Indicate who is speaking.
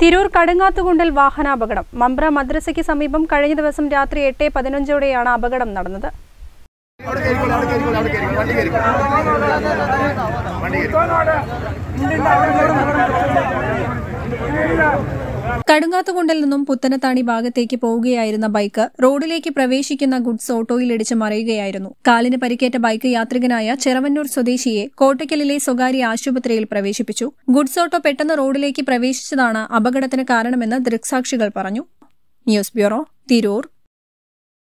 Speaker 1: തിരൂർ കടുങ്ങാത്തുകുണ്ടിൽ വാഹനാപകടം മമ്പ്ര മദ്രസയ്ക്ക് സമീപം കഴിഞ്ഞ ദിവസം രാത്രി എട്ട് പതിനഞ്ചോടെയാണ് അപകടം നടന്നത്
Speaker 2: അവിടെ കയറിക്കോളൂ അവിടെ കയറിക്കോളൂ അവിടെ കയറിക്കോളൂ വണ്ടി കയറിക്കോളൂ വണ്ടി
Speaker 1: കടുങ്ങാത്തുകുണ്ടിൽ നിന്നും പുത്തനത്താണി ഭാഗത്തേക്ക് പോവുകയായിരുന്ന ബൈക്ക് റോഡിലേക്ക് പ്രവേശിക്കുന്ന ഗുഡ്സ് ഓട്ടോയിലിടിച്ച് മറിയുകയായിരുന്നു കാലിന് പരിക്കേറ്റ ബൈക്ക് യാത്രികനായ ചെറവന്നൂർ സ്വദേശിയെ കോട്ടയ്ക്കലിലെ സ്വകാര്യ ആശുപത്രിയിൽ പ്രവേശിപ്പിച്ചു ഗുഡ്സ് ഓട്ടോ പെട്ടെന്ന് റോഡിലേക്ക് പ്രവേശിച്ചതാണ് അപകടത്തിന് കാരണമെന്ന് ദൃക്സാക്ഷികൾ പറഞ്ഞു ന്യൂസ് ബ്യൂറോ തിരൂർ